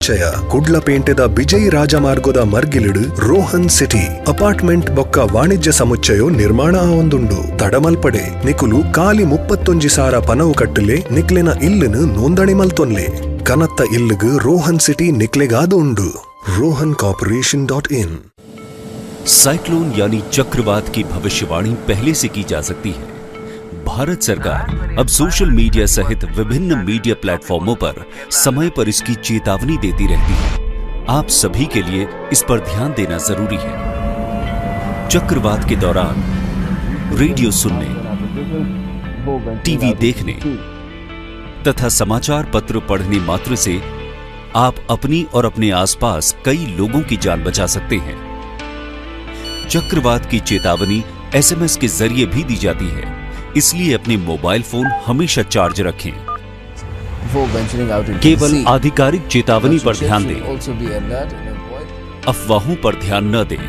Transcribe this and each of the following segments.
ಚಯ ಕುಡ್ಲ ಪೇಂಟೆದ ಬಿಜೈ ರಾಜಮಾರ್ಗದ ಮರ್ಗಿಲಿಡು ರೋಹನ್ ಸಿಟಿ ಅಪಾರ್ಟ್ಮೆಂಟ್ ಬೊಕ್ಕ ವಾಣಿಜ್ಯ ಸಮುಚ್ಚಯೋ ನಿರ್ಮಾಣ ಆವೊಂದುಂಡು ತಡಮಲ್ಪಡೆ ನಿಕುಲು ಕಾಲಿ ಮುಪ್ಪತ್ತೊಂಜಿ ಸಾರ ಪನವು ಕಟ್ಟಲೆ ನಿಕ್ಲೆನ ಇಲ್ಲುನು ನೋಂದಣಿ ಮಲ್ತೊನ್ಲೆ ಕನತ್ತ ಇಲ್ಲುಗು ರೋಹನ್ ಸಿಟಿ ನಿಕ್ಲೆಗಾದು ಉಂಡು Rohan corporation dot in cyclone यानी चक्रवात की भविष्यवाणी पहले से की जा सकती है भारत सरकार अब सोशल मीडिया सहित विभिन्न मीडिया प्लेटफॉर्मों पर समय पर इसकी चेतावनी देती रहती है आप सभी के लिए इस पर ध्यान देना जरूरी है चक्रवात के दौरान रेडियो सुनने टीवी देखने तथा समाचार पत्र पढ़ने मात्र से आप अपनी और अपने आसपास कई लोगों की जान बचा सकते हैं चक्रवात की चेतावनी एसएमएस के जरिए भी दी जाती है इसलिए अपने मोबाइल फोन हमेशा चार्ज रखें before venturing out into केवल the sea. आधिकारिक चेतावनी पर Passengers ध्यान should दें Also be alert and avoid अफवाहों पर ध्यान न दें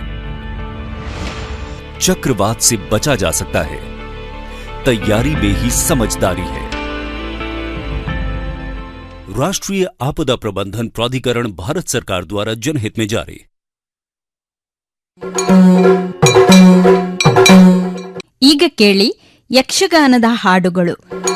चक्रवात से बचा जा सकता है तैयारी में ही समझदारी है राष्ट्रीय आपदा प्रबंधन प्राधिकरण भारत सरकार द्वारा जनहित में जारी ಈಗ ಕೇಳಿ ಯಕ್ಷಗಾನದ ಹಾಡುಗಳು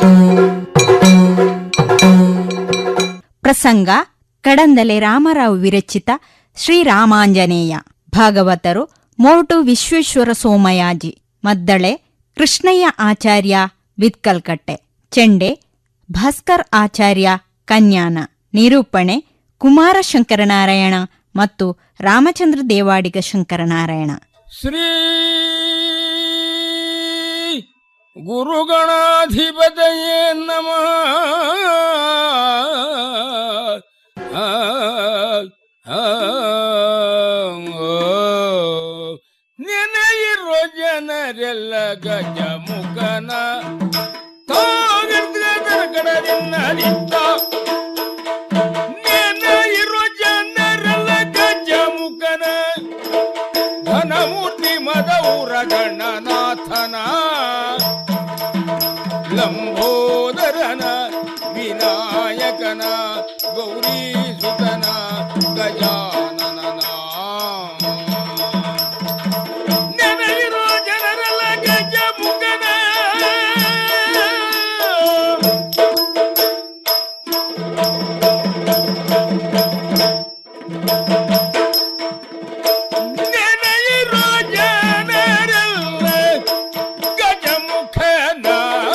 ಪ್ರಸಂಗ ಕಡಂದಲೆ ರಾಮರಾವ್ ವಿರಚಿತ ಶ್ರೀರಾಮಾಂಜನೇಯ ಭಾಗವತರು ಮೋಟು ವಿಶ್ವೇಶ್ವರ ಸೋಮಯಾಜಿ ಮದ್ದಳೆ ಕೃಷ್ಣಯ್ಯ ಆಚಾರ್ಯ ಬಿತ್ಕಲ್ಕಟ್ಟೆ ಚೆಂಡೆ ಭಾಸ್ಕರ್ ಆಚಾರ್ಯ ಕನ್ಯಾನ ನಿರೂಪಣೆ ಕುಮಾರ ಶಂಕರನಾರಾಯಣ ಮತ್ತು ರಾಮಚಂದ್ರ ದೇವಾಡಿಗ ಶಂಕರನಾರಾಯಣ ಶ್ರೀ ಗುರುಗಣಾಧಿಪತಯೇ ನಮಃ ಆ, ಆ, ಓ. ನೆನೆಯಿರೋ ಜನರೆಲ್ಲ ಗಜ ಮುಖನ ಕಡದಿನ್ನಲಿದ್ದ ನೆನೆಯಿರೋ ಜನರೆಲ್ಲ ಗಜ ಮುಖನ ಘನಮೂರ್ತಿ ಮದೌರ ಗಣನಾಥನ ಲಂಬೋದರನ ವಿನಾಯಕನ ಗೌರಿ ಸುತನ ಗಜಾನನ ನೆನೆಯಿರೋ ಜನರೆಲ್ಲ ಗಜ ಮುಖನ ನೆನೆಯಿರೋ ಜನರೆಲ್ಲ ಗಜಮುಖನ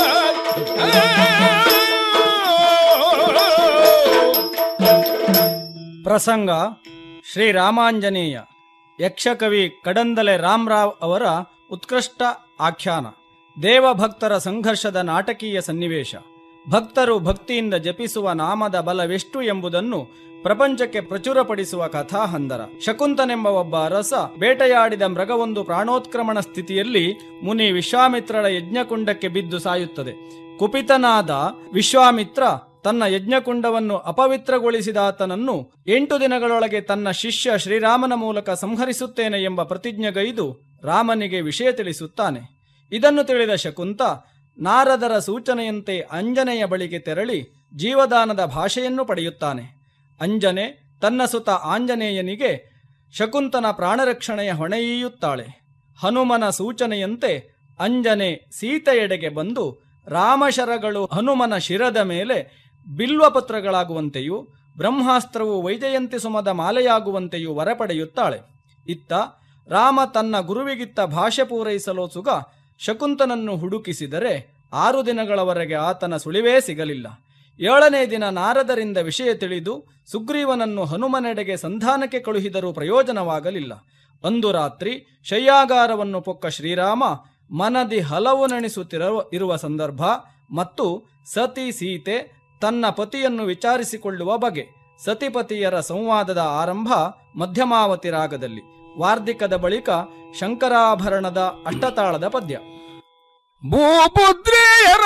ಪ್ರಸಂಗ ಶ್ರೀರಾಮಾಂಜನೇಯ ಯಕ್ಷಕವಿ ಕಡಂದಲೆ ರಾಮರಾವ್ ಅವರ ಉತ್ಕೃಷ್ಟ ಆಖ್ಯಾನ ದೇವಭಕ್ತರ ಸಂಘರ್ಷದ ನಾಟಕೀಯ ಸನ್ನಿವೇಶ ಭಕ್ತರು ಭಕ್ತಿಯಿಂದ ಜಪಿಸುವ ನಾಮದ ಬಲವೆಷ್ಟು ಎಂಬುದನ್ನು ಪ್ರಪಂಚಕ್ಕೆ ಪ್ರಚುರಪಡಿಸುವ ಕಥಾಹಂದರ ಶಕುಂತನೆಂಬ ಒಬ್ಬ ಅರಸ ಬೇಟೆಯಾಡಿದ ಮೃಗವೊಂದು ಪ್ರಾಣೋತ್ಕ್ರಮಣ ಸ್ಥಿತಿಯಲ್ಲಿ ಮುನಿ ವಿಶ್ವಾಮಿತ್ರರ ಯಜ್ಞಕುಂಡಕ್ಕೆ ಬಿದ್ದು ಸಾಯುತ್ತದೆ ಕುಪಿತನಾದ ವಿಶ್ವಾಮಿತ್ರ ತನ್ನ ಯಜ್ಞಕುಂಡವನ್ನು ಅಪವಿತ್ರಗೊಳಿಸಿದಾತನನ್ನು ಎಂಟು ದಿನಗಳೊಳಗೆ ತನ್ನ ಶಿಷ್ಯ ಶ್ರೀರಾಮನ ಮೂಲಕ ಸಂಹರಿಸುತ್ತೇನೆ ಎಂಬ ಪ್ರತಿಜ್ಞೆಗೈದು ರಾಮನಿಗೆ ವಿಷಯ ತಿಳಿಸುತ್ತಾನೆ ಇದನ್ನು ತಿಳಿದ ಶಕುಂತ ನಾರದರ ಸೂಚನೆಯಂತೆ ಅಂಜನೆಯ ಬಳಿಗೆ ತೆರಳಿ ಜೀವದಾನದ ಭಾಷೆಯನ್ನು ಪಡೆಯುತ್ತಾನೆ ಅಂಜನೆ ತನ್ನ ಸುತ ಆಂಜನೇಯನಿಗೆ ಶಕುಂತನ ಪ್ರಾಣರಕ್ಷಣೆಯ ಹೊಣೆಯೀಯುತ್ತಾಳೆ ಹನುಮನ ಸೂಚನೆಯಂತೆ ಅಂಜನೆ ಸೀತೆಯೆಡೆಗೆ ಬಂದು ರಾಮಶರಗಳು ಹನುಮನ ಶಿರದ ಮೇಲೆ ಬಿಲ್ವಪತ್ರಗಳಾಗುವಂತೆಯೂ ಬ್ರಹ್ಮಾಸ್ತ್ರವು ವೈಜಯಂತಿ ಸುಮದ ಮಾಲೆಯಾಗುವಂತೆಯೂ ವರ ಪಡೆಯುತ್ತಾಳೆ ಇತ್ತ ರಾಮ ತನ್ನ ಗುರುವಿಗಿತ್ತ ಭಾಷೆ ಪೂರೈಸಲು ಸುಗ ಶಕುಂತನನ್ನು ಹುಡುಕಿಸಿದರೆ ಆರು ದಿನಗಳವರೆಗೆ ಆತನ ಸುಳಿವೇ ಸಿಗಲಿಲ್ಲ ಏಳನೇ ದಿನ ನಾರದರಿಂದ ವಿಷಯ ತಿಳಿದು ಸುಗ್ರೀವನನ್ನು ಹನುಮನೆಡೆಗೆ ಸಂಧಾನಕ್ಕೆ ಕಳುಹಿದರೂ ಪ್ರಯೋಜನವಾಗಲಿಲ್ಲ ಒಂದು ರಾತ್ರಿ ಶಯ್ಯಾಗಾರವನ್ನು ಪೊಕ್ಕ ಶ್ರೀರಾಮ ಮನದಿ ಹಲವು ನೆನೆಸುತ್ತಿರುವ ಇರುವ ಸಂದರ್ಭ ಮತ್ತು ಸತಿ ಸೀತೆ ತನ್ನ ಪತಿಯನ್ನು ವಿಚಾರಿಸಿಕೊಳ್ಳುವ ಬಗೆ ಸತಿಪತಿಯರ ಸಂವಾದದ ಆರಂಭ ಮಧ್ಯಮಾವತಿ ರಾಗದಲ್ಲಿ ವಾರ್ಧಿಕದ ಬಳಿಕ ಶಂಕರಾಭರಣದ ಅಷ್ಟತಾಳದ ಪದ್ಯ ಭೂಪುತ್ರಿಯರ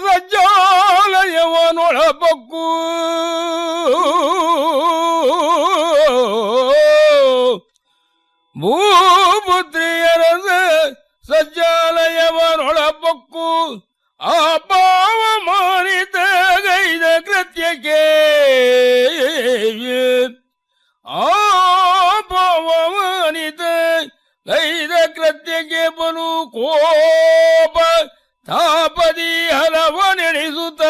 ಸಜ್ಜಾಲಯವನೊಳಬಕ್ಕು ಭೂಪುತ್ರಿಯರ ಸಜ್ಜಾಲಯವನೊಳಬಕ್ಕು ಆ ಪಾವ ಮಾನಿತ ಗೈದ ಕೃತ್ಯಕ್ಕೆ ಆಪವನಿತ ಗೈದ ಕೃತ್ಯಕ್ಕೆ ಬಲು ಕೋಪ ತಾಪದಿ ಹಲವನೆಣಿಸುತ್ತ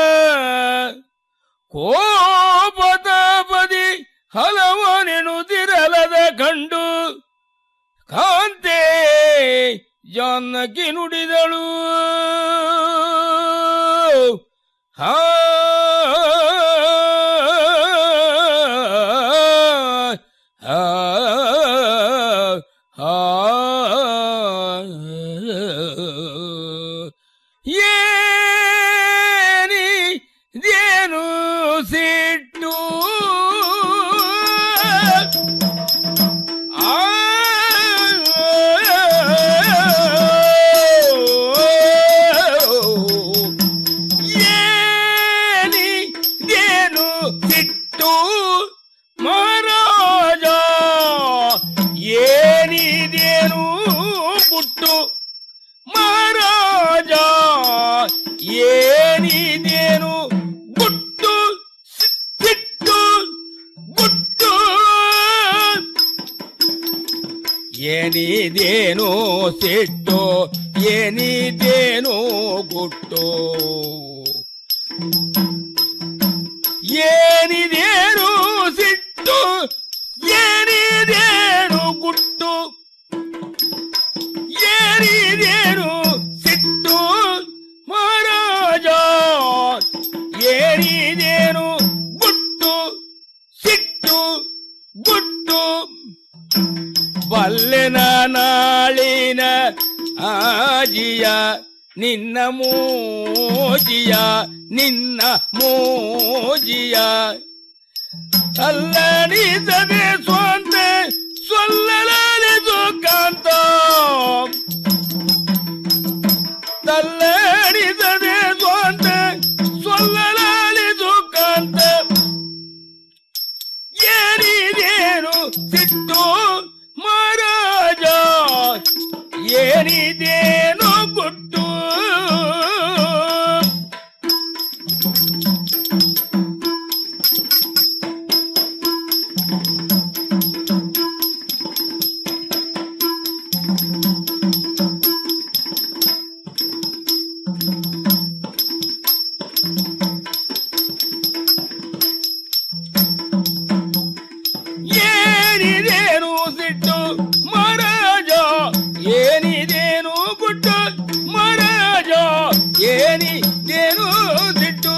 ಕೋಪ ತಾಪದಿ ಹಲವನೆನುದಿರಲದ ಕಂಡು ಕಾಂತೆ ಜಾನಕಿ ನುಡಿದಳು ಹಾ ಹಾ ಹಾ ಏನಿದೇನು ಸಿಟ್ಟು ಆ ಏನಿದೇನು ಸಿಟ್ಟು ಮಹಾರಾಜ ಏನಿದೇನು ಗುಟ್ಟು ಮಹಾರಾಜ ಏನಿದೇನು ಗುಟ್ಟು ಸಿಟ್ಟು ಗುಟ್ಟು ಏನಿದೇನು ಸಿಟ್ಟು ಏನಿದೇನು ಗುಟ್ಟು ಏನಿದೇನು ಸಿಟ್ಟು ಏನಿದೇನು ಗುಟ್ಟು ಏನಿದೇನು ಸಿಟ್ಟು ಮಹಾರಾಜ ಏನಿದೇನು ಗುಟ್ಟು ಸಿಟ್ಟು ಗುಟ್ಟು ಬಲ್ಲೆನ ನಾಳಿನ ಆಜಿಯ ನಿನ್ನ ಮೋಜಿಯ ನಿನ್ನ ಮೋಜಿಯ ಅಲ್ಲಡಿಸದೆ ಸ್ವಂತ ಸೊಲ್ಲಲಾಲಿದು ಕಾಂತ ತಲ್ಲಡಿಸದೆ ಸ್ವಂತ ಸೊಲ್ಲಲಾಲಿದು ಕಾಂತ ಏನಿದೇನು ಸಿಟ್ಟು ಮಹಾರಾಜ ಏನಿದೇನು ಗುಟ್ಟು ಏನಿದೇನು ಸಿಟ್ಟು ಮಹಾರಾಜ ಏನಿದೇನು ಗುಟ್ಟು ಮಹಾರಾಜ ಏನಿದೇನು ಸಿಟ್ಟು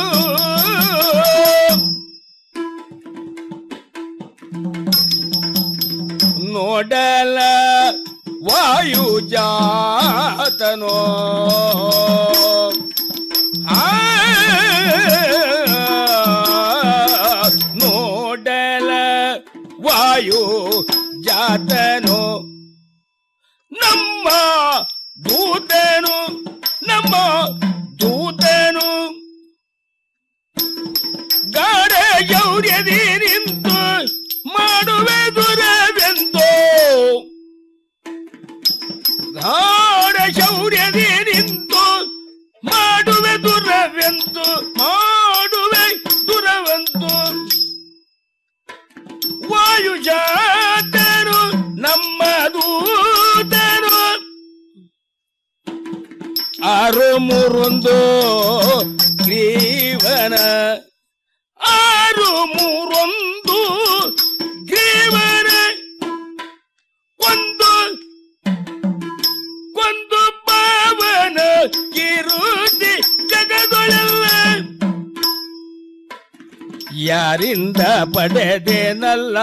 ನೋಡಲ ವಾಯು ಜಾತನೋ ಆ ನೋಡಲ ವಾಯು ಜಾತನು ನಮ್ಮ ದೂತನು ನಮ್ಮ ದೂತನು ಗಾಢ ಗೌರ್ಯದಿ ನಿಂತು ಮಾಡುವೆ ದುರವೆಂದು ಗಾಢ ಶೌರ್ಯದಿ ನಿಂತು ಮಾಡುವೆ ದುರವೆಂದು ಮಾಡುವೆ ದುರವೆಂದು ವಾಯುಜಾತರು ನಮ್ಮ ದೂತರು ಆರು ಮೂರೊಂದು ಗ್ರೀವನ ಆರು ಮೂರೊಂದು ಗ್ರೀವನ ಒಂದು ಒಂದು ಪಾವನ ಕಿರುತಿ ಜಗದೊಳೆಲ್ಲ ಯಾರಿಂದ ಪಡೆದೇನಲ್ಲ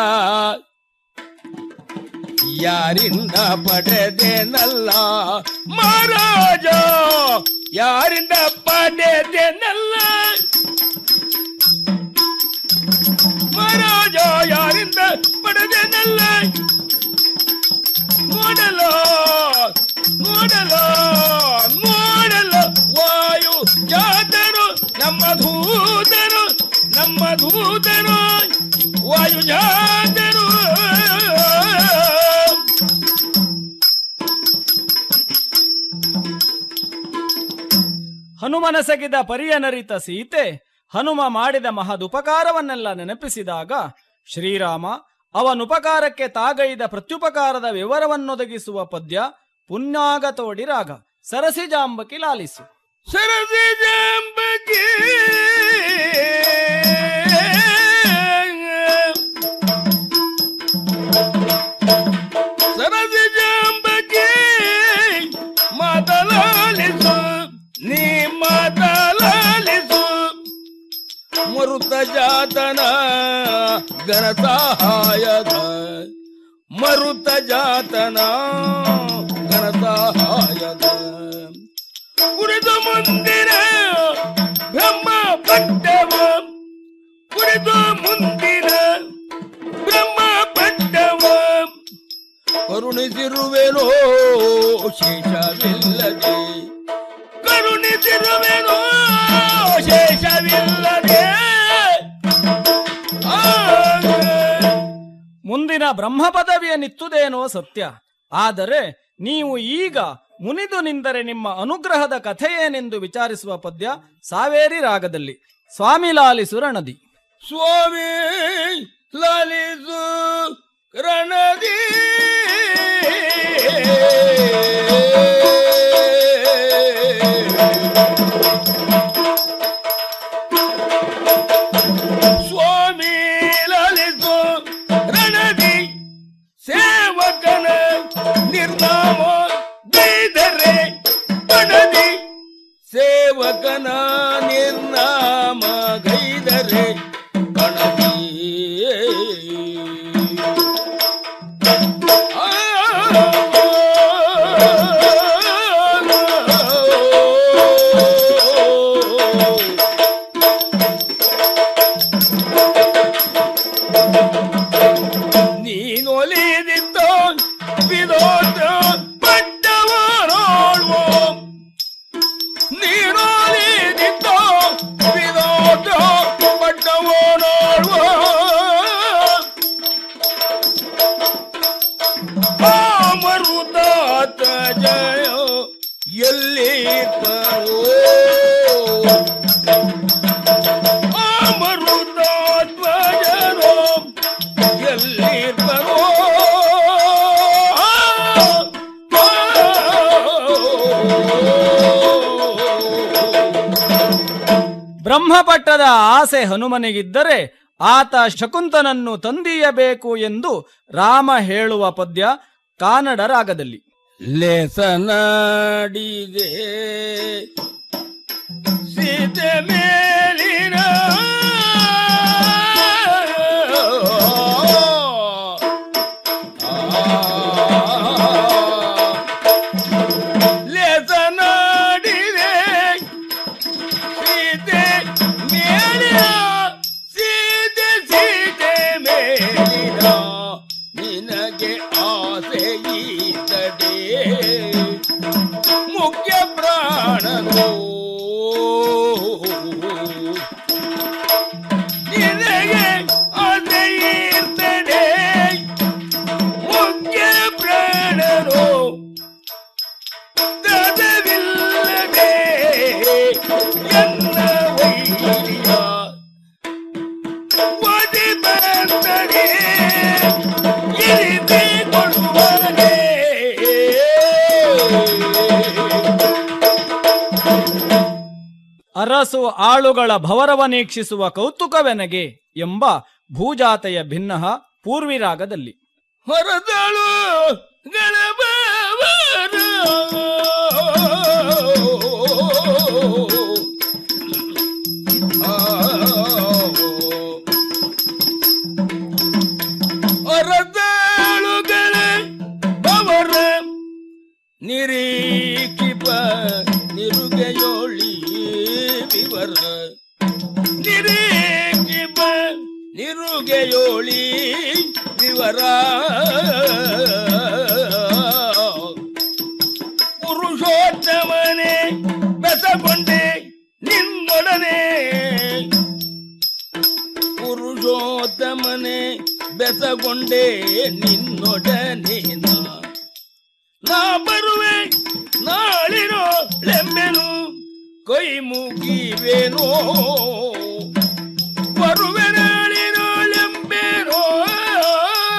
ಯಾರಿಂದ ಪಡೆದೇನಲ್ಲ ಮಹಾರಾಜ ಯಾರಿಂದ ಪಡೆದೇನಲ್ಲ ಮಹಾರಾಜ ಯಾರಿಂದ ಪಡೆದೇನಲ್ಲ ನೋಡಲು ನೋಡಲು ನೋಡಲು ವಾಯು ಜಾತರು ನಮ್ಮ ದೂತರು ನಮ್ಮ ದೂತರು ವಾಯು ಜಾತರು ಹನುಮನಸಗಿದ ಪರಿಯನರಿತ ಸೀತೆ ಹನುಮ ಮಾಡಿದ ಮಹದುಪಕಾರವನ್ನೆಲ್ಲ ನೆನಪಿಸಿದಾಗ ಶ್ರೀರಾಮ ಅವನುಪಕಾರಕ್ಕೆ ತಾಗೈದ ಪ್ರತ್ಯುಪಕಾರದ ವಿವರವನ್ನೊದಗಿಸುವ ಪದ್ಯ ಪುಣ್ಯಾಗತೋಡಿ ರಾಗ ಸರಸಿಜಾಂಬಕಿ ಲಾಲಿಸು ಸರಸಿ ಜಾಂಬಕಿ ಸರಸಿ ಜಾಂಬಕಿ ಮಾತಲಾಲಿಸು ನೀ ಮಾತಲಾಲಿಸು ಮರುತ ಜಾತನ ಗಣ ಸಹಾಯದ ಮರುತ ಜಾತನ ಗಣ ಸಹಾಯದ ಕುರಿತು ಮುಂದಿನ ಬ್ರಹ್ಮ ಪಟ್ಟವ ಕುರಿತು ಮುಂದಿನ ಬ್ರಹ್ಮ ಪಟ್ಟವ ಕರುಣಿಸಿರುವೆನೋ ಶೇಷವಿಲ್ಲದೆ ಕರುಣಿಸಿರುವೆನೋ ಶೇಷವಿಲ್ಲದೆ ಆಗ ಮುಂದಿನ ಬ್ರಹ್ಮ ಪದವಿಯ ನಿತ್ತುದೇನೋ ಸತ್ಯ ಆದರೆ ನೀವು ಈಗ ಮುನಿದು ನಿಂದರೆ ನಿಮ್ಮ ಅನುಗ್ರಹದ ಕಥೆಯೇನೆಂದು ವಿಚಾರಿಸುವ ಪದ್ಯ ಸಾವೇರಿ ರಾಗದಲ್ಲಿ ಸ್ವಾಮಿ ಲಾಲಿಸು ರಣದಿ ಸ್ವಾಮಿ ಲಲಿಸು ರಣದಿ ಸ್ವಾಮಿ ಲಲಿಸು ರಣದಿ ಸೇವಕನ ನಿರ್ನಾಮ ಗೈದರೆ ಬಣದಿ ಸೇವಕನ ನಿರ್ನಾಮ ಗೈದರೆ ಬಣದಿ ಆ ನೀನೊಲಿದಿದ್ದೋ ವಿರೋಧ ಪಟ್ಟವರೋಳ್ವೋ ನೀನೊಲಿದಿದ್ದೋ ವಿರೋಧ ಪಟ್ಟವರೋಳ್ವೋ ಮರುದಾತ ಜಯ ಎಲ್ಲಿ ತರೋ ಅಮರುದಾತ್ಮಜನೋ ಎಲ್ಲಿ ಬರೋ ಬ್ರಹ್ಮಪಟ್ಟದ ಆಸೆ ಹನುಮನಿಗಿದ್ದರೆ ಆತ ಶಕುಂತನನ್ನು ತಂದೀಯಬೇಕು ಎಂದು ರಾಮ ಹೇಳುವ ಪದ್ಯ ಕಾನಡ ರಾಗದಲ್ಲಿ ಲೇಸನಾಡಿದೆ ಸೀತೆ ಮೇಲಿನ ಲೇಸನಾಡಿದೆ ಸೀತೆ ಮೇಲಿನ ಸೀತೆ ಸೀತೆ ಮೇಲಿನ ನಿನಗೆ ಆಸೆ ಈತಡೆ ಮುಖ್ಯ ಪ್ರಾಣನು ನಿನಗೆ ಆಸೆ ಈರ್ತಡೆ ಮುಖ್ಯ ಪ್ರಾಣನು ತದವಿಲ್ಲದೆ ಎನ್ನ ವೈರಿಯ ಒದಿ ಬಂದರೆ ಇರಿದೆ ಕೊಡುವನೆ ಅರಸು ಆಳುಗಳ ಭವರವನೀಕ್ಷಿಸುವ ಕೌತುಕವೆನಗೆ ಎಂಬ ಭೂಜಾತೆಯ ಭಿನ್ನಃ ಪೂರ್ವಿ ರಾಗದಲ್ಲಿ ಹೊರದಳು ಗಣಬವರ ಹೊರದಳುಗಳ ಬವರ ನಿರೀಕ್ಷಿಪ ನಿರುಗೆಯೋಳಿ ವಿವರ ನಿರೀಕ್ಷಿಪ ನಿರುಗೆಯೋಳಿ ವಿವರ ಪುರುಷೋತ್ತಮನೆ ಬೆಸಗೊಂಡೆ ನಿನ್ನೊಡನೆ ಪುರುಷೋತ್ತಮನೆ ಬೆಸಗೊಂಡೆ ನಿನ್ನೊಡನೆ ನಾ. ನಾ ಬರುವೆ ನಾಳಿರೋ ಲೆಂಬೆನು ಕೈ ಮುಗಿವೆನೋ ಬರುವೆ ನಾಳಿರೋ ಲೆಂಬೆನೋ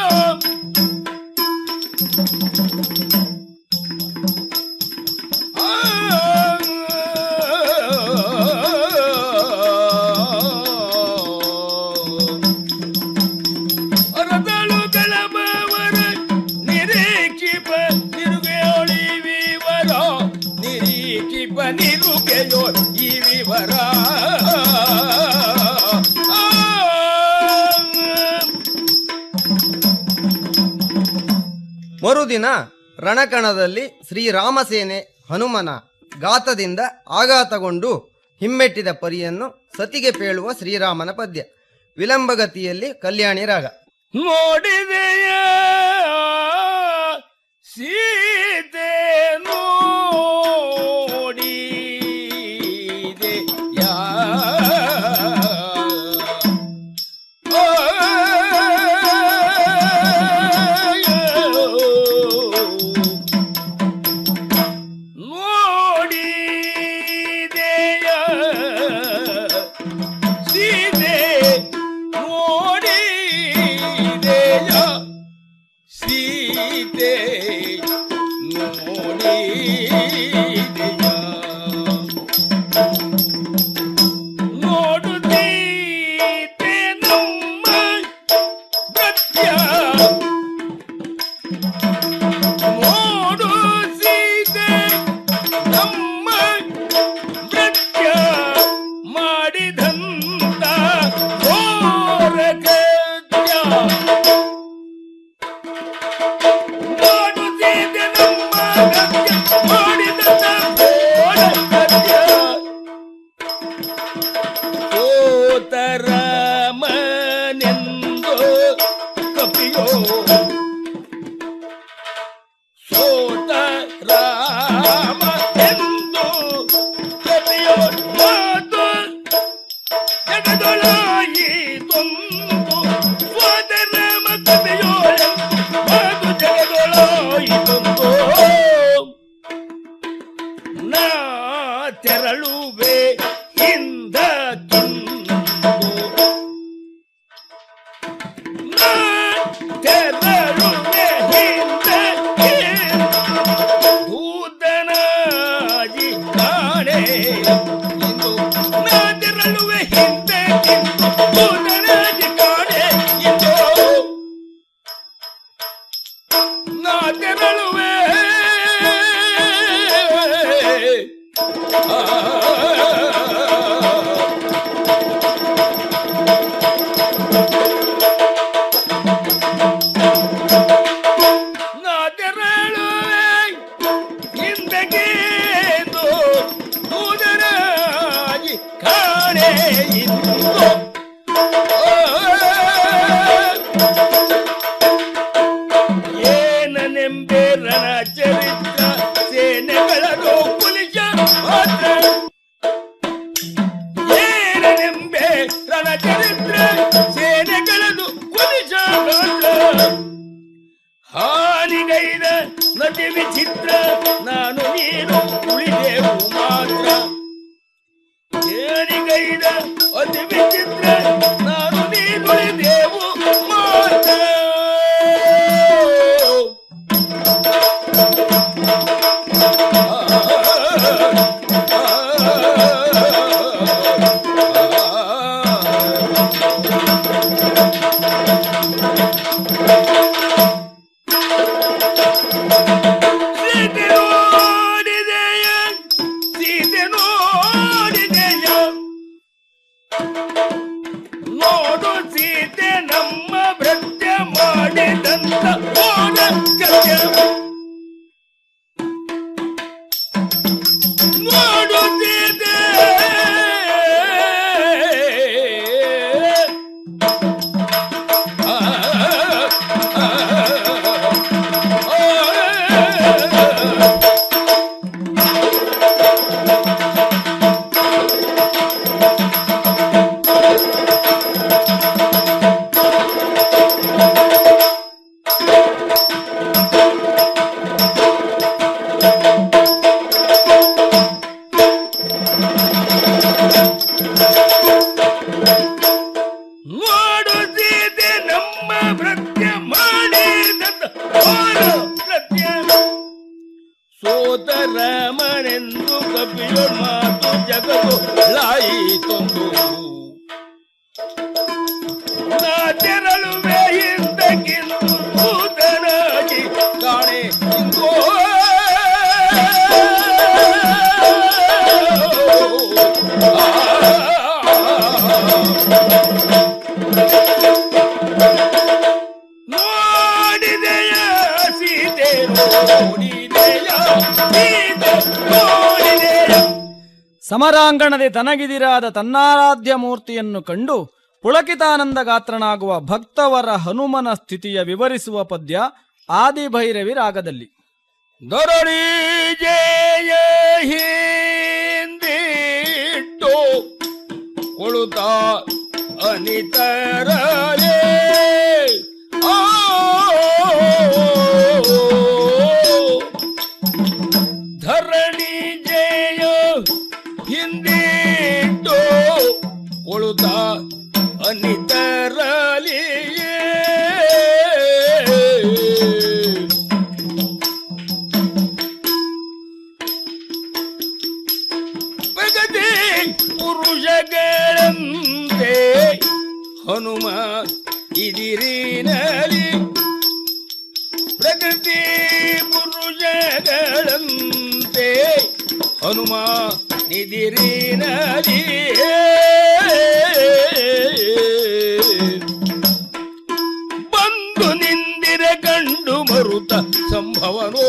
ಮರುದಿನ ರಣಕಣದಲ್ಲಿ ಶ್ರೀರಾಮಸೇನೆ ಹನುಮನ ಗಾತದಿಂದ ಆಘಾತಗೊಂಡು ಹಿಮ್ಮೆಟ್ಟಿದ ಪರಿಯನ್ನು ಸತಿಗೆ ಪೇಳುವ ಶ್ರೀರಾಮನ ಪದ್ಯ ವಿಲಂಬಗತಿಯಲ್ಲಿ ಕಲ್ಯಾಣಿ ರಾಗ ನೋಡಿದೆಯ ಸೀತೆ ನೋಡಿದೆಯ ನೋಡಿದೆಯ ಸೀತೆ ನೋಡಿದೆಯ ಸೀತೆ ನೋಡಿದೆಯ ನೋಡುತ್ತೀತೆ ನಮ್ಮ ನೃತ್ಯ ನೋಡು ಸೀತೆ ನಮ್ಮ ನೃತ್ಯ ಮಾಡಿದಂತ ಘೋರ ಕೃತ್ಯ ನೋಡು ಸೀತೆ ನಮ್ಮ ನೃತ್ಯ ಮಾಡಿದಂತ ಘೋರ ಕೃತ್ಯ ಸೋತರಾಮನೆಂದು ಕಪಿಯೋ ಸೋತ ರಾಮ ಎಂದು ಕಪಿಯೋ ಮಾತು ಜಗದೊಳಾಯಿ ತೊಂದು ಸೋದರಾಮ ಕಪಿಯೋ ಎಂದು ಮಾತು ಜಗದೊಳಾಯಿ ತೊಂದು ನಾ ತೆರಳುವೆ ಹಿಂದಕ್ಕಿಂದು ನಾ ತೆರಳುವೆ ಹಿಂದಕ್ಕಿಂದು ದೂತನಾಗಿ ಕಾಣೆ ಇಂದು ನಾ ತೆರಳುವೆ ಹಿಂದಕ್ಕಿಂದು ದೂತನಾಗಿ ಕಾಣೆ ಇಂದು ನಾ ತೆರಳುವೆ ನಾ ತೆರಳುವೆ ಹಿಂದಗೇನು ದೂದರಾಗಿ ಕಾಣೆ ಇಂದು ಏನನೆಂಬೆ ರಣ ಚರಿತ್ರ ಸೇನೆಗಳನ್ನು ಕುಲಿಸ ಮಾತ್ರ ಏನನೆಂಬೆ ರಣ ಚರಿತ್ರ ಸೇನೆಗಳನ್ನು ಕುಲಿಸ ಮಾತ್ರ ಹಾನಿಗೈದ ನಟಿ ವಿಚಿತ್ರ ನಾನು ನೀನು ಉಳಿದೆವು ಮಾತ್ರ ಏನಿಗೈದ ಅತಿ ವಿಚಿತ್ರ ನಾನು ನೀನು ಉಳಿದೆವು ಮಾತ್ರ ಸೀತೆ ನೋಡಿದೆಯ ಸೀತೆ ನೋಡಿದೆಯ ನೋಡು ಸೀತೆ ನಮ್ಮ ಭೃತ್ಯ ಮಾಡಿದಂತ ಓಡ ಕೃತ್ಯ ನೋಡು ಸೀತೆ ಆ, ಆ, ಆ, ಆ. ನೋಡು ಸೀತೆ ನಮ್ಮ ಭೃತ್ಯ ಮಾಡಿದಂತ ಘೋರ ಕೃತ್ಯ. ಸೋದರಮನೆಂದು ಕಪಿಯ ಮಾತು ಜಗದು ಲಾಯಿತೊಂದು ನಾ ತೆರಳುವೆ ಹಿಂದಕ್ಕಿಂದು ದೂತನಾಗಿ ಕಾಣೆ ಇಂದೋ ನೋಡಿದೆಯ ಸೀತೆ ನೋಡಿದೆಯ ನೀನು ನೋಡಿದೆಯ ಸಮರಾಂಗಣದೆ ತನಗಿದಿರಾದ ತನ್ನಾರಾಧ್ಯ ಮೂರ್ತಿಯನ್ನು ಕಂಡು ಪುಳಕಿತಾನಂದ ಗಾತ್ರನಾಗುವ ಭಕ್ತವರ ಹನುಮನ ಸ್ಥಿತಿಯ ವಿವರಿಸುವ ಪದ್ಯ ಆದಿಭೈರವಿ ರಾಗದಲ್ಲಿ ದೊರಳಿ ಜಯ ಹಿಂದಿಟ್ಟು ಕೊಳುತ್ತ ಅನಿತರಲೇ ಆ ಧರಣಿ ಜಯ ಹಿಂದಿಟ್ಟು ಕೊಳುತ್ತ ಅನಿತರಲಿಯೇ ಪ್ರಗತಿ ಪುರುಷಗಳಂತೆ ಹನುಮ ಇದಿರಿನಲಿ ಪ್ರಗತಿ ಪುರುಷಗಳಂತೆ ಹನುಮ ನಿದಿರಿನಲಿ ಬಂದು ನಿಂದಿರ ಕಂಡು ಮರುತ ಸಂಭವನೋ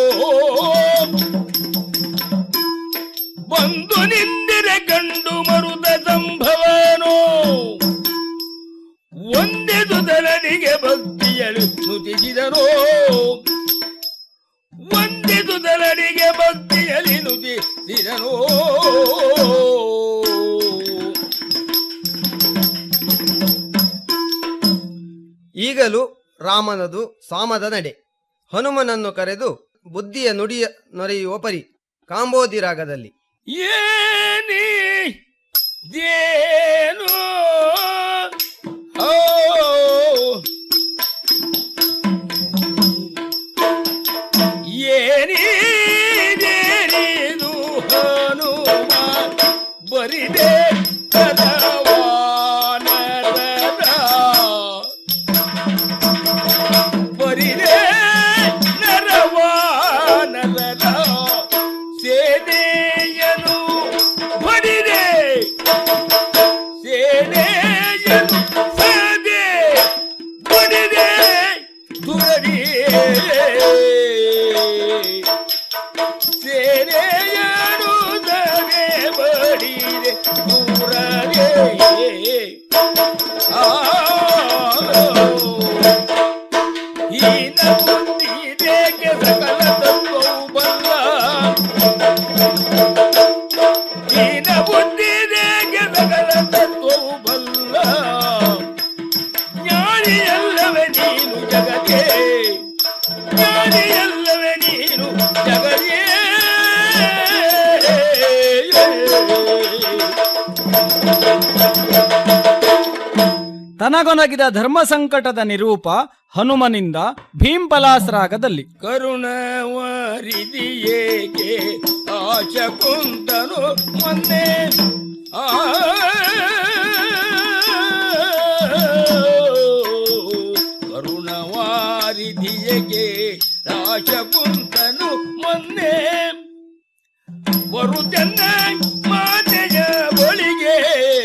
ಬಂದು ನಿಂದಿರೆ ಗಂಡು ಮರುದ ಸಂಭವನೋ ಒಂದೆದು ದಲನಿಗೆ ಭಕ್ತಿಯಳು ನುತಿಸಿದನೋ ಒಂದೆದು ದಲನಿಗೆ ಭಕ್ತಿಯಲಿ ನುತಿಸಿದನೋ ಈಗಲೂ ರಾಮನದು ಸಾಮದ ನಡೆ ಹನುಮನನ್ನು ಕರೆದು ಬುದ್ಧಿಯ ನುಡಿಯ ನೊರೆಯುವ ಪರಿ ಕಾಂಬೋದಿ ರಾಗದಲ್ಲಿ ಏನಿ ದೇನು ಓ ಏನಿ ದೇನಿದು ಹನುಮ ಬರಿದೆ ಕದವಾನರದ ಬರಿದೆ ನರವಾನರದ ಸೇನೆಯನು ಬಡಿದೆ ಸೇನೆಯನು ಸದೆ ಬಡಿದೆ ದುರಡಿ ಸೇನೆಯನು ಸದೆ ಬಡಿದೆ ದುರಡಿ ಆ ಹೀನ ಬುದ್ಧಿದೇಗೆ ಸಕಲ ತತ್ವವು ಬಲ್ಲ ಹೀನ ಬುದ್ಧಿದೇಗೆ ಸಕಲ ತತ್ವವು ಬಲ್ಲ ಜ್ಞಾನಿಯಲ್ಲವೇ ನೀನು ಜಗದೇ ಜ್ಞಾನಿಯಲ್ಲವೇ ನೀನು ಜಗದೇ ತನಗೊನಗಿದ ಧರ್ಮ ಸಂಕಟದ ನಿರೂಪ ಹನುಮನಿಂದ ಭೀಂಪಲಾಸ್ ರಾಗದಲ್ಲಿ ಕರುಣವರಿದಿಯೇಗೆ ಆಚ ಕುಂತನು ಮೊನ್ನೆ ಆ ಕರುಣವಾರಿದಿಯಗೆ ಆಚ ಕುಂತನು ಮೊನ್ನೆ ಬರುತ್ತನ್ನ ಮಾತೆಯ ಬಳಿಗೆ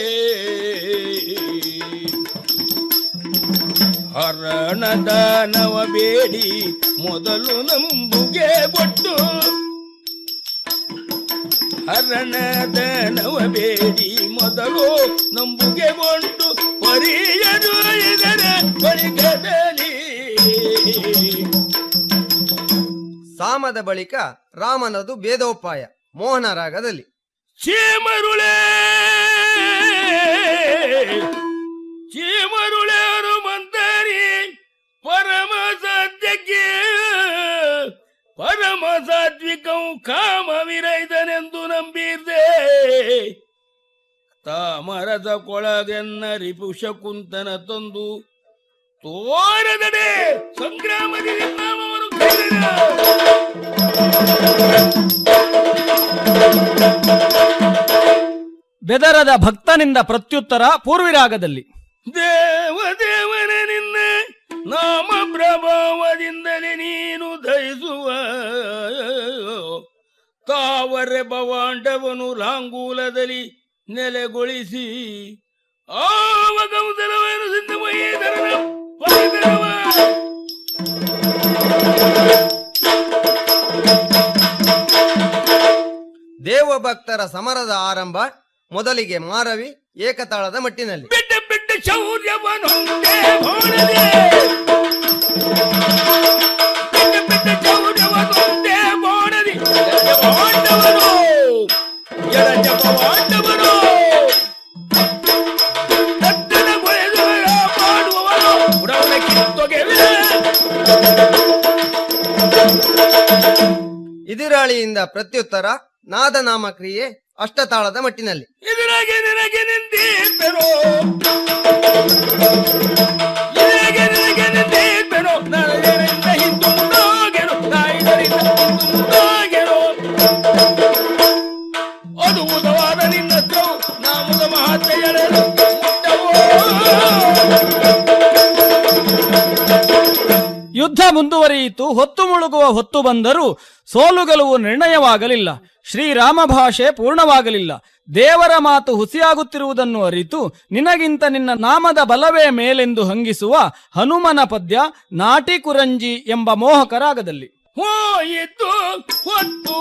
ಹರಣದಾನವ ಬೇಡಿ ಮೊದಲು ನಂಬುಗೆ ಕೊಟ್ಟು ಹರಣದಾನವ ಬೇಡಿ ಮೊದಲು ನಂಬುಗೆ ಕೊಂಡು ಪರಿಯದು ಇದರ ಬಳಿಕದಲ್ಲಿ ಸಾಮದ ಬಳಿಕ ರಾಮನದು ಭೇದೋಪಾಯ ಮೋಹನ ರಾಗದಲ್ಲಿ ಚೀಮರುಳೆ ಚೀಮರುಳೇರು ಮಂತರಿ ಪರಮ ಸತ್ಯಕ್ಕೆ ಪರಮ ಸಾತ್ವಿಕಂ ಕಾಮ ವಿರೈದನೆಂದು ನಂಬಿದ್ದೆ ತಾಮರದ ಕೊಳಗೆನ್ನ ರಿಪುಷ ಕುಂತನ ತಂದು ತೋರದಡೆ ಸಂಗ್ರಾಮದಲ್ಲಿ ನಾಮವನ್ನು ಕೈದನು. ಬೆದರದ ಭಕ್ತನಿಂದ ಪ್ರತ್ಯುತ್ತರ ಪೂರ್ವಿರಾಗದಲ್ಲಿ ದೇವ ದೇವನ ನಿನ್ನ ನಾಮ ಪ್ರಭಾವದಿಂದಲೇ ನೀನು ದಯಿಸುವ ತಾವರೆ ಭವಾಂಡವನು ಲಾಂಗೂಲದಲ್ಲಿ ನೆಲೆಗೊಳಿಸಿ ಆವಗೌದಲವನ್ನು ಸಿದ್ಧಮಯ್ಯಧರನ ಪರಿಧರವ ಶಿವಭಕ್ತರ ಸಮರದ ಆರಂಭ ಮೊದಲಿಗೆ ಮಾರವಿ ಏಕತಾಳದ ಮಟ್ಟಿನಲ್ಲಿ ಬಿಟ್ಟ ಬಿಟ್ಟ ಶೌರ್ಯವನೊಂದೇ ಬಾಣದೆ ಬಿಟ್ಟ ಬಿಟ್ಟ ಶೌರ್ಯವನೊಂದೇ ಬಾಣದಿ ಪಾಂಡವರು ಎಡ ಪಾಂಡವರು ಕತ್ತಲ ಬಯಸುವ ಮಾಡುವವರು ಉಡವನ ಕಿತ್ತೊಗೆವೆ ಇದಿರಾಳಿಯಿಂದ ಪ್ರತ್ಯುತ್ತರ ನಾದನಾಮ ಕ್ರಿಯೆ ಅಷ್ಟತಾಳದ ಮಟ್ಟಿನಲ್ಲಿ ಇದರಾಗೆ ನಿನಗೆ ನಿಂತಿರ್ಪೆನೋ ಇದರಾಗೆ ನಿನಗೆ ನಿಂತಿರ್ಪೆನೋ ನಾಳೆಯಿಂದ ಹಿಂದು ಮುಂದಾಗೆನು ನಾಯಿದರಿಂದ ಹಿಂದು ಮುಂದಾಗೆನು ಅದು ಉದವಾದ ನಿನ್ನ ಹತ್ರವು ನಾಮದ ಮಹಾತ್ಮೆ ಎಳೆದು ಮುಟ್ಟವೋ ಯುದ್ಧ ಮುಂದುವರಿಯಿತು ಹೊತ್ತು ಮುಳುಗುವ ಹೊತ್ತು ಬಂದರೂ ಸೋಲು ಗೆಲುವು ನಿರ್ಣಯವಾಗಲಿಲ್ಲ ಶ್ರೀರಾಮ ಭಾಷೆ ಪೂರ್ಣವಾಗಲಿಲ್ಲ ದೇವರ ಮಾತು ಹುಸಿಯಾಗುತ್ತಿರುವುದನ್ನು ಅರಿತು ನಿನಗಿಂತ ನಿನ್ನ ನಾಮದ ಬಲವೇ ಮೇಲೆಂದು ಹಂಗಿಸುವ ಹನುಮನ ಪದ್ಯ ನಾಟಿ ಕುರಂಜಿ ಎಂಬ ಮೋಹಕರಾಗದಲ್ಲಿ ಹೋಯಿತು ಹೊತ್ತು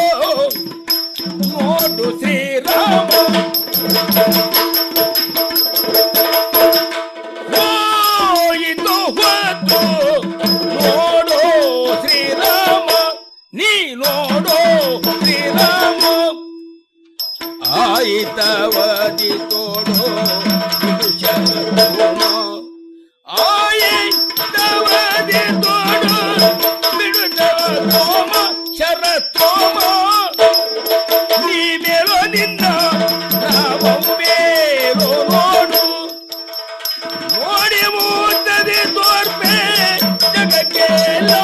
ನೋಡು ಶ್ರೀರಾಮ ಹೋಯಿತು ಹೊತ್ತು ನೋಡು ಶ್ರೀರಾಮ ನೀ ನೋಡು ಶ್ರೀರಾಮ ಆಯಿತವದಿ ತೋಡು ಇದು ಶರಣ. ಆಯಿತವದಿ ತೋಡು ಬಿಡುತ್ತ ತೋಮ ಶರ ತೋಮ ನೀ ಮೇಲೋ ನಿನ್ನ ನಾವೇರೋ ನೋಡು ನೋಡಿ ಮೂತದೆ ತೋರ್ಪೆ ಜಗಕ್ಕೆಲ್ಲೋ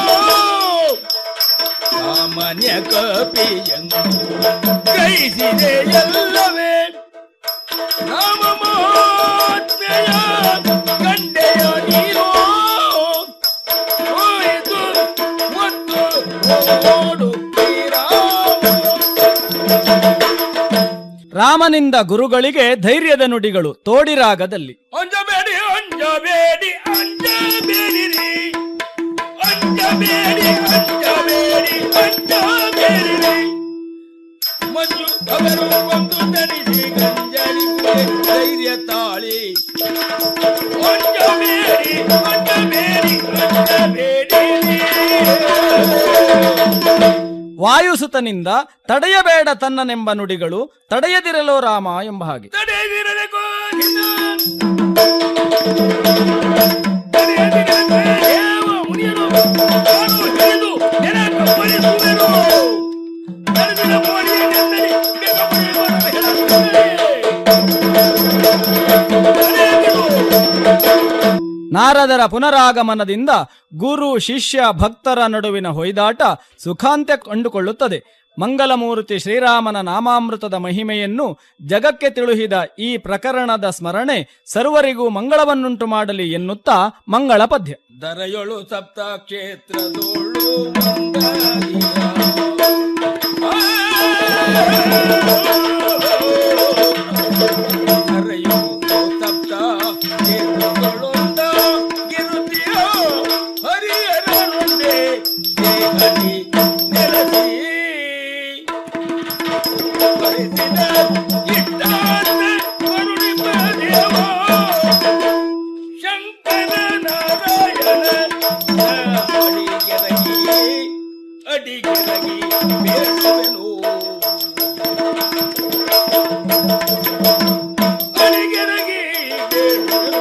ಸಾಮಾನ್ಯ ಕಪಿಯನ್ನು ಗ್ರಹಿಸಿದೆ ಎಲ್ಲವೇ ರಾಮ ಮಹಾತ್ಮೆಯ ಕಂಡೆಯ ನೀನು ಹೋಯಿತು ಮತ್ತು ನೋಡು ಶ್ರೀರಾಮ ರಾಮನಿಂದ ಗುರುಗಳಿಗೆ ಧೈರ್ಯದ ನುಡಿಗಳು ತೋಡಿರಾಗದಲ್ಲಿ ಅಂಜಬೇಡಿ ಅಂಜಬೇಡಿ ಅಂಜಬೇಡಿರಿ ಅಂಜಬೇಡಿ ಅಂಜಬೇಡಿ ಅಂಜಬೇಡಿರಿ ಮಂಜು ಅವರು ಒಂದು ತನಿಸಿ ಗಂಜಲಿಗೆ ಧೈರ್ಯ ತಾಳಿ ಅಂಜಬೇಡಿ ಅಂಜಬೇಡಿ ಅಂಜಬೇಡಿರಿ ವಾಯುಸುತನಿಂದ ತಡೆಯಬೇಡ ತನ್ನನೆಂಬ ನುಡಿಗಳು ತಡೆಯದಿರಲೋ ರಾಮ ಎಂಬ ಹಾಗೆ ತಡೆದಿರದೆ ಗೋವಿಂದ. ತಡೆಯದಿರದೆ ದೇವ ಮುನಿಯನು ತಾನು ಹಿಡಿದು ನೆಲ ಕಪ್ಪಳಿಸುವೆನು. ನಡೆದಿದ ಮೋಡಿಯನ್ನೆಂದರೆ ಬೇಗ ಮುನಿಯುವನು ಹೇಳುತ್ತೇನೆ. ತಡೆಯದಿರು. ನಾರದರ ಪುನರಾಗಮನದಿಂದ ಗುರು ಶಿಷ್ಯ ಭಕ್ತರ ನಡುವಿನ ಹೊಯ್ದಾಟ ಸುಖಾಂತ್ಯ ಕಂಡುಕೊಳ್ಳುತ್ತದೆ ಮಂಗಲಮೂರ್ತಿ ಶ್ರೀರಾಮನ ನಾಮಾಮೃತದ ಮಹಿಮೆಯನ್ನು ಜಗಕ್ಕೆ ತಿಳುಹಿದ ಈ ಪ್ರಕರಣದ ಸ್ಮರಣೆ ಸರ್ವರಿಗೂ ಮಂಗಳವನ್ನುಂಟು ಮಾಡಲಿ ಎನ್ನುತ್ತಾ ಮಂಗಳ ಪದ್ಯ ದರೆಯೊಳು ಸಪ್ತ ಕ್ಷೇತ್ರದೊಳು ಮಂದಾರಿಯ. ದರೆಯೊಳು ಸಪ್ತ ಕ್ಷೇತ್ರದೊಳೊಂದ ಗಿರುತಿಯ ಹರಿಹರನೊಂದೇ ದೇಹದಿ ನೆಲೆಸಿ ಪರಿಸಿದ ಇಟ್ಟಾರ್ಥ ಕರುಣಿಪ ದೇವ ಶಂಕರ ನಾರಾಯಣ ಅಡಿಗೆರಗಿ ಅಡಿಗೆರಗಿ ಬೇಡುವೆನು ಅಡಿಗೆರಗಿ ಬೇಡುವೆನು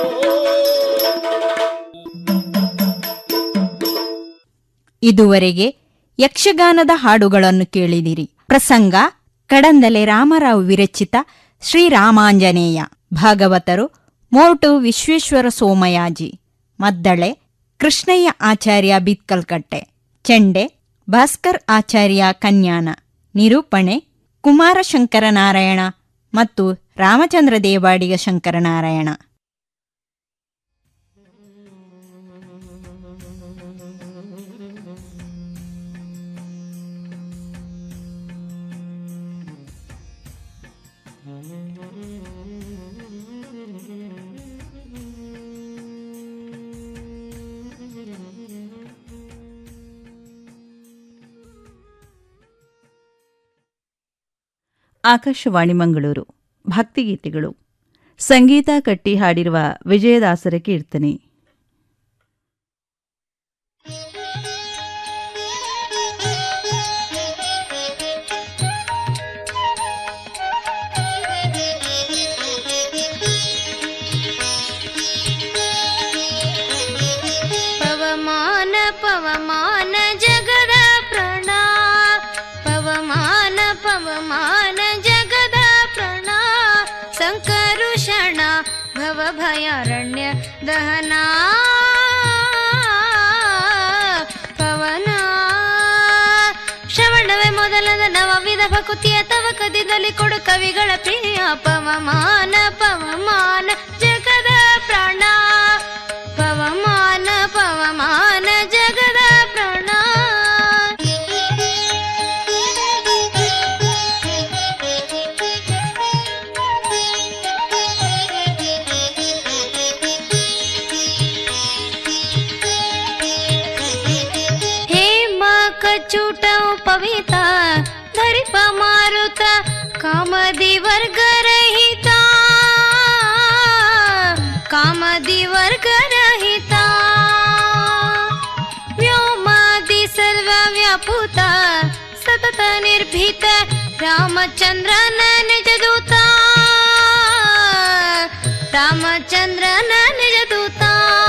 ಇದುವರೆಗೆ ಯಕ್ಷಗಾನದ ಹಾಡುಗಳನ್ನು ಕೇಳಿದಿರಿ ಪ್ರಸಂಗ ಕಡಂದಲೆ ರಾಮರಾವ್ ವಿರಚಿತ ಶ್ರೀರಾಮಾಂಜನೇಯ ಭಾಗವತರು ಮೋಟು ವಿಶ್ವೇಶ್ವರ ಸೋಮಯಾಜಿ ಮದ್ದಳೆ ಕೃಷ್ಣಯ್ಯ ಆಚಾರ್ಯ ಬಿತ್ಕಲ್ಕಟ್ಟೆ ಚೆಂಡೆ ಭಾಸ್ಕರ್ ಆಚಾರ್ಯ ಕನ್ಯಾನ ನಿರೂಪಣೆ ಕುಮಾರಶಂಕರ ನಾರಾಯಣ ಮತ್ತು ರಾಮಚಂದ್ರ ದೇವಾಡಿಗ ಶಂಕರನಾರಾಯಣ ಆಕಾಶವಾಣಿ ಮಂಗಳೂರು ಭಕ್ತಿಗೀತೆಗಳು ಸಂಗೀತ ಕಟ್ಟಿ ಹಾಡಿರುವ ವಿಜಯದಾಸರ ಕೀರ್ತನೆ ಪವಮಾನ ಪವಮಾನ ಜಗದ ಪ್ರಣ ಪವಮಾನ ಪವಮಾನ ಜಗದ ಪ್ರಣ ಸಂಕರುಷಣ ಭವ ಭಯಾರಣ್ಯ ದಹನ ಪವನ ಶ್ರವಣವೇ ಮೊದಲದ ನವವಿಧ ಭಕುತಿಯ ತವ ಕದಿದಲ್ಲಿ ಕೊಡು ಕವಿಗಳ ಪ್ರಿಯ ಪವಮಾನ ಪವಮಾನ ಜಗದ ಪ್ರಾಣ ಪವಮಾನ ಪವಮಾನ ಜಗದ ಪ್ರಾಣ ಹೇಮ ಕಚೂಟ ಪವಿತ ಧರಿಪ ಮಾರುತ ಕಾಮದಿ ವರ್ಗರಹಿತ ಕಾಮದಿ ವರ್ಗರಹಿತ ವ್ಯೋಮಾದಿ ಸರ್ವ ವ್ಯಾಪುತ ಸತತ ನಿರ್ಭೀತ ರಾಮಚಂದ್ರನ ನಿಜ ದೂತ ರಾಮಚಂದ್ರನ ನಿಜ ದೂತ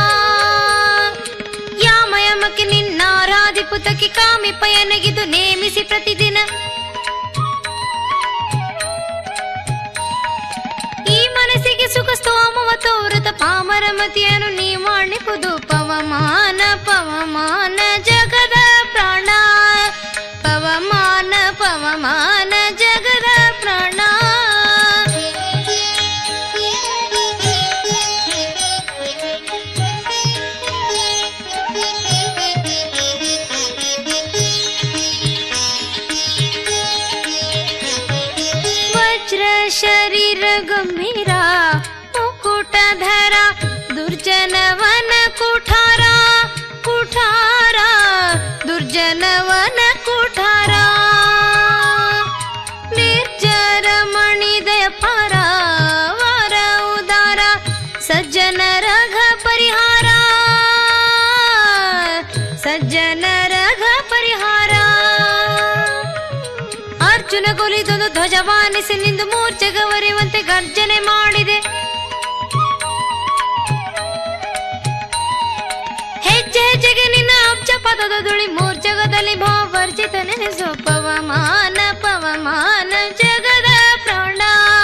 ಯಾಮಯಮಕ್ಕೆ ನಿನ್ನಾರಾಧಿಪುತಕ್ಕೆ ಕಾಮಿ ಪಯನಗಿದು ನೇಮಿಸಿ ಪ್ರತಿದಿನ ಈ ಮನಸ್ಸಿಗೆ ಸುಖ ಸ್ತೋಮವ ತೋರುತ ಪಾಮರ ಮತಿಯನ್ನು ನೀ ಮಾಡಿಪುದು ಪವಮಾನ ಪವಮಾನ ಜಗದ ಪ್ರಾಣ ಪವಮಾನ ಪವಮಾನ ಜಗದ ಪ್ರಾಣ ವಜ್ರ ಶರೀರ ಗಂಭೀರ ಮುಕುಟಧರ ದುರ್ಜನವನ ಕುಠಾರ ಕುಠಾರ ದುರ್ಜನವನ ಕುಠಾರ ನಿರ್ಜರ ಮಣಿದಯ ಪರ ವರ ಉದಾರ ಸಜ್ಜನ ರಘ ಪರಿಹಾರ ಸಜ್ಜನ ರಘ ಪರಿಹಾರ ಅರ್ಜುನ ಕೊಲಿದೊಂದು ಧ್ವಜವಾನಿಸಿ ನಿಂದು ಮೂರ್ಛೆಗವರಿವಂತೆ ಗರ್ಜನೆ ಮಾಡಿದೆ ಹೆಜ್ಜೆ ಹೆಜ್ಜೆಗೆ ನಿನ್ನ ಅಬ್ಜ ಪದದ ದುಳಿ ಮೂರ್ಛಗದಲ್ಲಿ ಭಾವರ್ಜಿತ ನೆನೆಸು ಪವಮಾನ ಪವಮಾನ ಜಗದ ಪ್ರಾಣ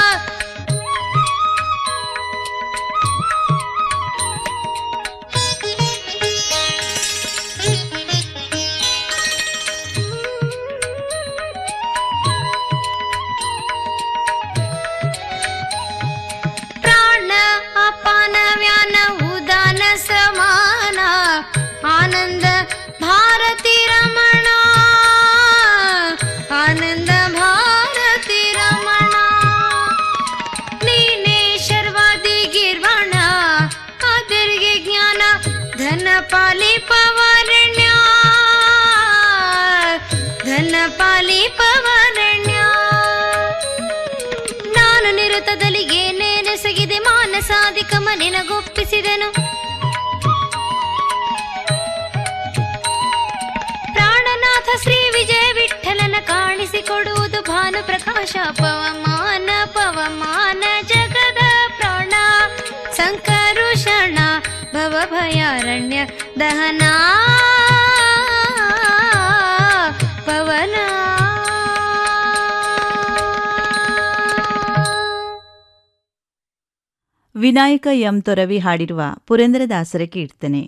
ಪ್ರಾಣ ಅಪಾನ ವ್ಯಾನ ಉದಾನ ಸಮಾನ ಆನಂದ ಭಾರತಿ ರಮಣ ಆನಂದ ಭಾರತಿ ರಮಣ ನೀನೇ ಶರ್ವಾದಿ ಗಿರ್ವಣ ಅದರಿಗೆ ಜ್ಞಾನ ಧನ ಪಾಲಿ ಪವರಣ್ಯ ಧನ ಪಾಲಿ ಪವರಣ್ಯ ನಾನು ನಿರತದಲ್ಲಿ ಏನೇನೆಸಗಿದೆ ಮಾನಸಾಧಿಕ ನಿನಗೊಪ್ಪಿಸಿದೆನು ಪ್ರಾಣನಾಥ ಶ್ರೀ ವಿಜಯ ವಿಠಲನ ಕಾಣಿಸಿಕೊಡುವುದು ಭಾನು ಪ್ರಕಾಶ ಪವಮಾನ ಪವಮಾನ ಜಗದ ಪ್ರಾಣ ಸಂಕರುಷಣ ಭವ ಭಯಾರಣ್ಯ ದಹನ ಪವನ ವಿನಾಯಕ ಎಂ ತೊರವಿ ಹಾಡಿರುವ ಪುರಂದರದಾಸರ ಕೀರ್ತನೆ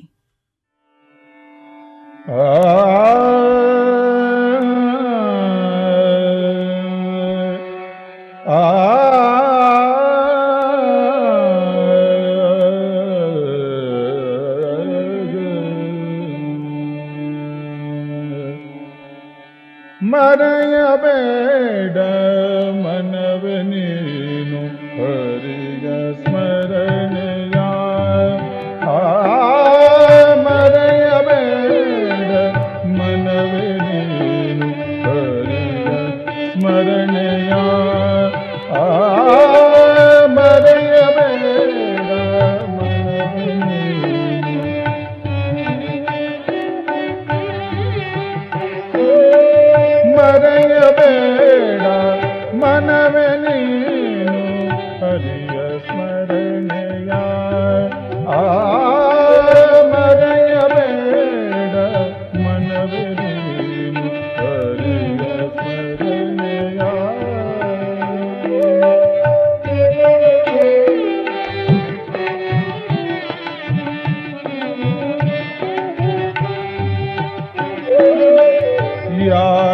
ಮರೆಯಬೇಡ ಮನವ ನೀನು ಹರಿಯ ಸ್ಮರಣೆಯ ಆ ಮರೆಯಬೇಡ ಮನವ ನೀನು ಹರಿಯ ಸ್ಮರಣೆಯ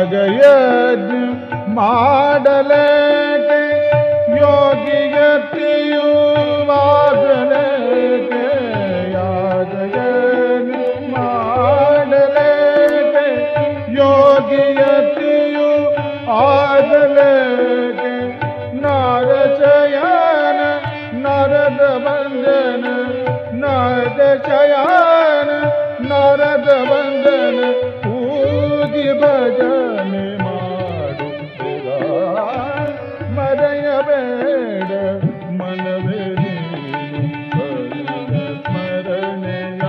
ಯಾಗ ಯಜ್ಞ ಮಾಡಲೇಕೆ ಯೋಗಿಯತಿಯು ಆಗಲೇಕೆ ಯಾಗ ಯಜ್ಞ ಮಾಡಲೇಕೆ ಯೋಗಿಯತಿಯು ಆಗಲೇಕೆ ನಾರ ಶಯನ ನರದ ಬಂಧನ ನಾರದ ಶಯನ ನರದ ಬಂಧನ ಕೂಗಿ ಭಜನೆ ಮಾಡುತ್ತಿರ ಮರೆಯಬೇಡ ಮನವೇ ನೀನು ಹರಿಯ ಸ್ಮರಣೆಯ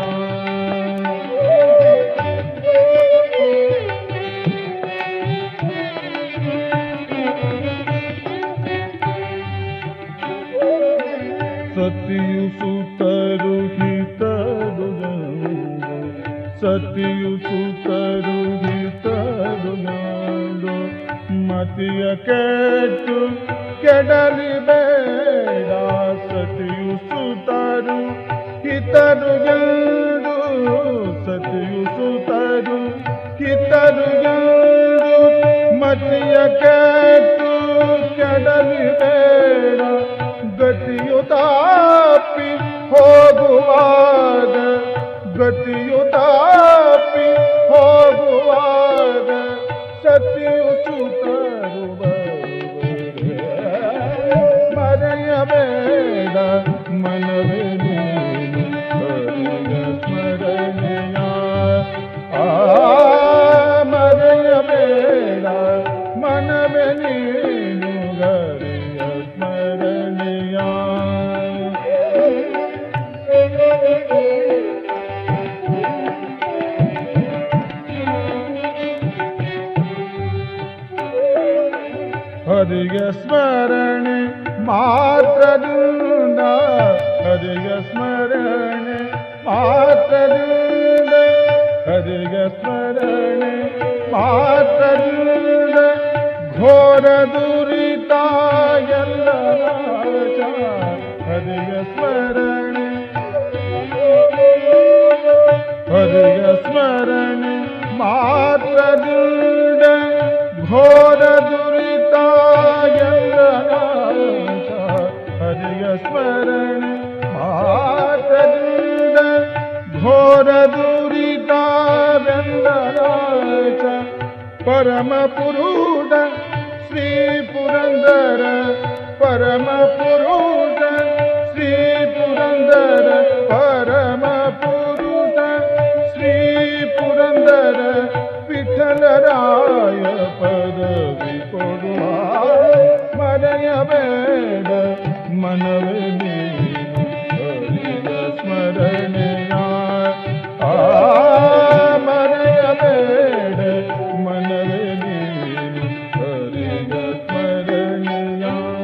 ಸತಿಯು ಸುತರು ಹಿತರು ಗಂಡು ಸತಿಯು ಸುತರು ಹಿತರು ಗಂಡು ಮತಿಯ ಕೆಟ್ಟು ಕೆಡಲಿ ಬೇಡ ಸತಿಯು ಸುತರು ಹಿತರು ಗಂಡು ಸತಿಯು ಸುತರು ಹಿತರು ಗಂಡು ಮತಿಯ ಕೆಟ್ಟು ಕೆಡಲಿ ಬೇಡ ಗತಿಯು ತಾಪಿ ಹೋಗುವಾಗ ಗತಿಯು ತಾಪಿ ಹೋಗುವಾಗ ಸತಿಯು ಸುತರು ಮರೆಯಬೇಡ ಮನವೇ ನೀನು ಹರಿಯ ಸ್ಮರಣೆಯ ಆ ಮರೆಯಬೇಡ ಮನವೇ ನೀನು ಹರಿಯ ಸ್ಮರಣೆಯ ಹರಿಯ ಸ್ಮರಣೆ ಮಾತ್ರದಿಂದ ಹರಿಯ ಸ್ಮರಣೆ ಮಾತ್ರದಿಂದ ಹರಿಯ ಸ್ಮರಣೆ ಮಾತ್ರದಿಂದ ಘೋರ ದುರಿತ ಎಲ್ಲ ನಾಶ ಹರಿಯ ಸ್ಮರಣೆ ಹರಿಯ ಸ್ಮರಣೆ ಮಾತ್ರದಿಂದ ಘೋರ ದುರಿತ ಎಲ್ಲ ನಾಶ ಹರಿಯ ಸ್ಮರಣೆ ಮಾತ್ರದಿಂದ ಘೋರ ದುರಿತ ನಾಶ ಪರಮ ಪುರುಷ ಶ್ರೀ ಪುರಂದರ ಪರಮ ಪುರುಷ ಶ್ರೀ ಪುರಂದರ ಪರಮ ಪುರುಷ ಶ್ರೀ ಪುರಂದರ ವಿಠಲರಾಯ ಪದವಿ ಕೊಡುವ ಮರೆಯಬೇಡ ಮನವೇ ನೀನು ಹರಿಯ ಸ್ಮರಣೆಯ ಆ ಮರೆಯಬೇಡ ಮನವೇ ನೀನು ಹರಿಯ ಸ್ಮರಣೆಯ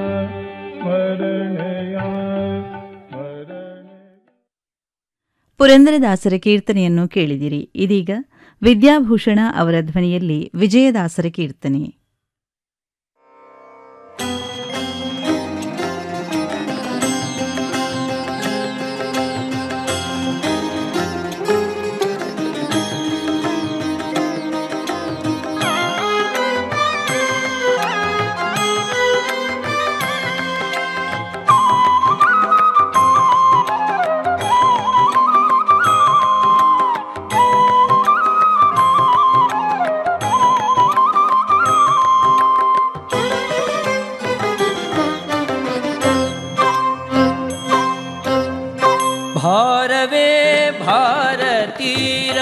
ಸ್ಮರಣೆಯ ಸ್ಮರಣೆ ಪುರಂದರದಾಸರ ಕೀರ್ತನೆಯನ್ನು ಕೇಳಿದಿರಿ ಇದೀಗ ವಿದ್ಯಾಭೂಷಣ ಅವರ ಧ್ವನಿಯಲ್ಲಿ ವಿಜಯದಾಸರ ಕೀರ್ತನೆ